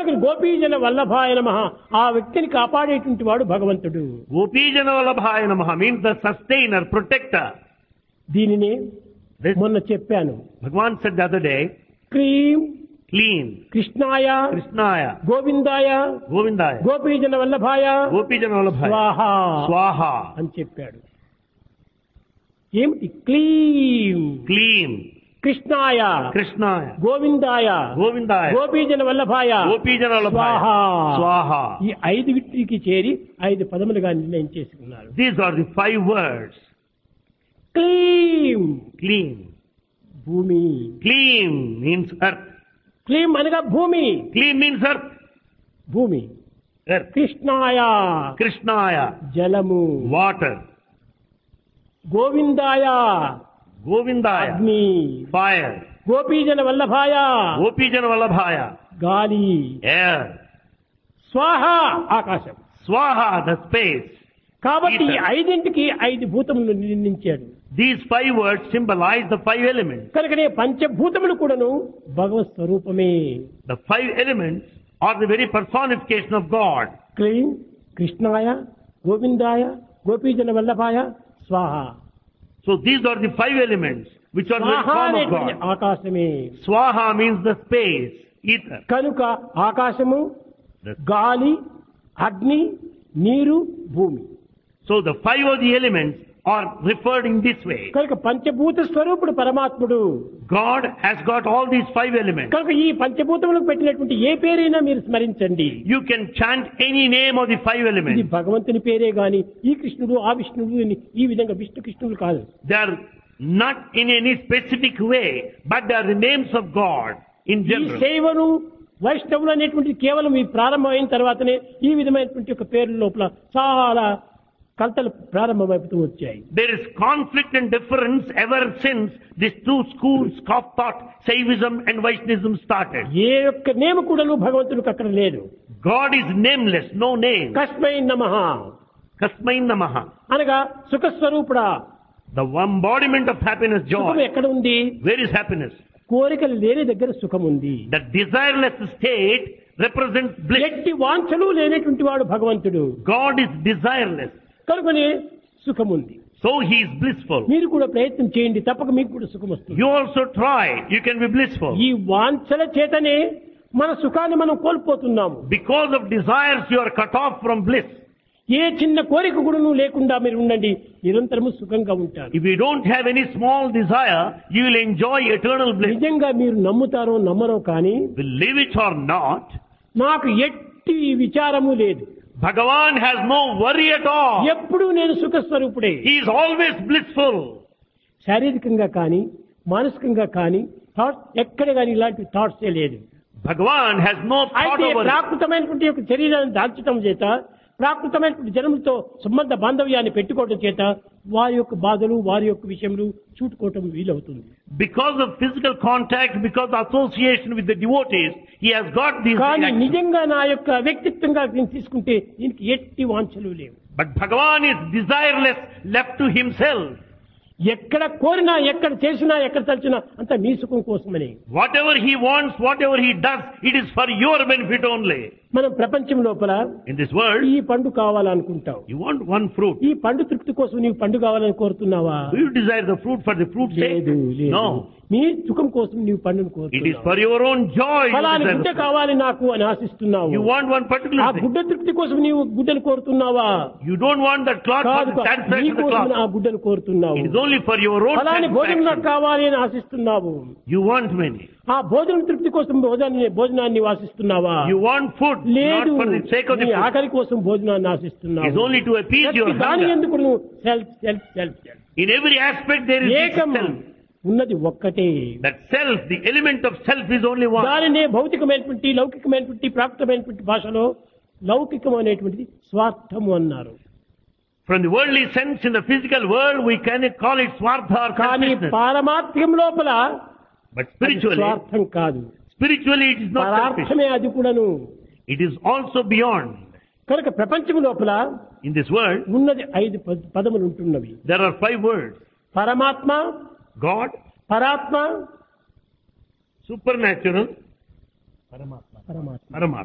కనుక గోపీజన వల్లభాయ నమ ఆ వ్యక్తిని కాపాడేటువంటి వాడు భగవంతుడు Gopijana Vallabhaya Namaha means the sustainer, protector. దీనినే This మొన్న చెప్పాను Bhagavan said the other day, క్రీం clean, కృష్ణాయ Krishnaya, గోవిందాయ Govindaya, గోపీజన వల్లభాయ Gopijana Vallabhaya, స్వాహ Swaha, అని చెప్పాడు ఏమిటి క్లీం clean, కృష్ణాయ Krishnaya, గోవిందాయ Govindaya, గోపీజన వల్లభాయ Gopijana స్వాహ Vallabhaya, Swaha. ఈ ఐదు వీటికి చేరి ఐదు పదములుగా నిర్ణయం చేసుకున్నారు These are the five words. క్లీం Clean. భూమి Clean means earth. క్లీం అనగా భూమి Clean means earth. భూమి Earth. కృష్ణాయ Krishnaya, జలము water. గోవిందాయ Govindaya, అగ్ని fire. గోపీజన వల్లభాయ Gopijana Vallabhaya, గాలి air. స్వాహ ఆకాశం Swaha, the space. కాబట్టి ఈ Ether. ఐదింటికి ఐదు భూతములు నిర్ణయించాడు These five words symbolize the five elements. కనుకనే పంచభూతములు కూడాను భగవత్ స్వరూపమే The five elements are the very personification of God. క్లీం కృష్ణాయ గోవిందాయ గోపీజన వల్లభాయ స్వాహ So these are the five elements which are the స్వాహ form of అనేటువంటి God. ఆకాశమే Swaha means the space, ether. కనుక ఆకాశము The- గాలి అగ్ని నీరు భూమి So the five of the elements are referred in this way. కనుక పంచభూత స్వరూపుడు పరమాత్ముడు God has got all these five elements. కనుక ఈ పంచభూతములకు పెట్టినటువంటి ఏ పేరైనా మీరు స్మరించండి You can chant any name of the five ఇది elements. భగవంతుని పేరే గాని ఈ కృష్ణుడు ఆ విష్ణుడు అని ఈ విధంగా విష్ణు కృష్ణుడు కాదు They are not in any specific way, but they are the names of God in ఈ general. శైవను వైష్ణవులు అనేటువంటిది కేవలం ఈ ప్రారంభమైన తర్వాతనే ఈ విధమైనటువంటి ఒక పేర్ల లోపల చాలా కలతలు ప్రారంభమైపోతూ వచ్చాయి There is conflict and difference ever since these two schools of thought, Saivism and Vaishnavism started. ఏ యొక్క నేమ కూడాను భగవంతునికి అక్కడ లేదు God is nameless, no name. కస్మై నమ Kasmai Namaha. అనగా సుఖస్వరూపుడా The embodiment of happiness, సుఖం joy. ఎక్కడ ఉంది Where is happiness? కోరికలు లేని దగ్గర సుఖం ఉంది The desireless state represents bliss. ఎట్టి వాంఛలు లేనటువంటి వాడు భగవంతుడు God is desireless. కనుకనే సుఖం ఉంది So he is blissful. మీరు కూడా ప్రయత్నం చేయండి తప్పక మీకు కూడా సుఖం వస్తుంది You also try. You can be blissful. ఈ వాంఛల చేతనే మన సుఖాన్ని మనం కోల్పోతున్నాము Because of desires, you are cut off from bliss. ఏ చిన్న కోరిక కూడాను లేకుండా మీరు ఉండండి నిరంతరము సుఖంగా ఉంటారు If you don't have any small desire, you will enjoy eternal bliss. నిజంగా మీరు నమ్ముతారో నమ్మరో కానీ Believe it or not, నాకు ఎట్టి విచారము లేదు Bhagavan has no worry at all. ఎప్పుడు నేను సుఖ స్వరూపుడే He is always blissful. శారీరకంగా కానీ మానసికంగా కానీ థాట్స్ ఎక్కడ కానీ ఇలాంటి థాట్సే లేదు Bhagavan has no thought అయితే over it. ప్రాకృతమైనటువంటి యొక్క శరీరాన్ని దాల్చడం చేత ప్రాకృతమైనటువంటి జనములతో సంబంధ బాంధవ్యాన్ని పెట్టుకోవడం చేత వారి యొక్క బాధలు వారి యొక్క విషయములు చూటుకోవటం వీలవుతుంది Because of physical contact, because of association with the devotees, he has got these కానీ reactions. నిజంగా నా యొక్క వ్యక్తిత్వంగా నేను తీసుకుంటే దీనికి ఎట్టి వాంఛలు లేవు But Bhagavan is desireless, left to himself. ఎక్కడ కోరినా ఎక్కడ చేసినా ఎక్కడ తలిచినా అంత మీ సుఖం కోసమని Whatever he wants, whatever he does, it is for your benefit only. మనం ప్రపంచం లోపల In this world, ఈ పండు కావాలనుకుంటావు you want one fruit. ఈ పండు తృప్తి కోసం నీవు పండు కావాలని కోరుతున్నావా Do you desire the fruit for the fruit's sake? లేదు లేదు No. నీ సుఖం కోసం నీవు పండును It is కోరుతున్నావు for your own joy. You, ఫలాని desire గుడ్డ the fruit. కావాలి నాకు అని ఆశిస్తున్నావు you want one ఆ particular thing. గుడ్డ తృప్తి కోసం నీవు గుడ్డను కోరుతున్నావా You don't want that cloth for కాదు the నీ satisfaction of the కోసం ఆ cloth. గుడ్డను కోరుతున్నావు It is only for your own ఫలాని భోజనం నాకు satisfaction. కావాలి అని ఆశిస్తున్నావు You want many. ఆ భోజనం తృప్తి కోసం భోజనాన్ని భోజనాన్ని ఆశిస్తున్నావా You want food, not లేదు for the sake of నీ the food. ఆకలి కోసం భోజనాన్ని It is ఆశిస్తున్నావు only to appease your ప్రతి దాని hunger. ఎందుకు నువ్వు self self self self In every aspect there is this ఏకం self. ఉన్నది ఒక్కటే That self, the element of self is only one. దానినే భౌతికమైనటువంటి లౌకికమైనటువంటి ప్రాప్తమైనటువంటి భాషలో లౌకికం అనేటువంటిది స్వార్థము అన్నారు From the worldly sense, in the physical world, we can call it swartha or కానీ selfishness. పారమాత్మ్యం లోపల But అది spiritually, స్వార్థం కాదు spiritually it is not selfish. పరార్థమే అది కూడాను It is also beyond. కనుక ప్రపంచం లోపల In this world, ఉన్నది ఐదు పద- పదములు ఉంటున్నవి there are five words. పరమాత్మ God, పరాత్మ supernatural, పరమాత్మ Paramatma.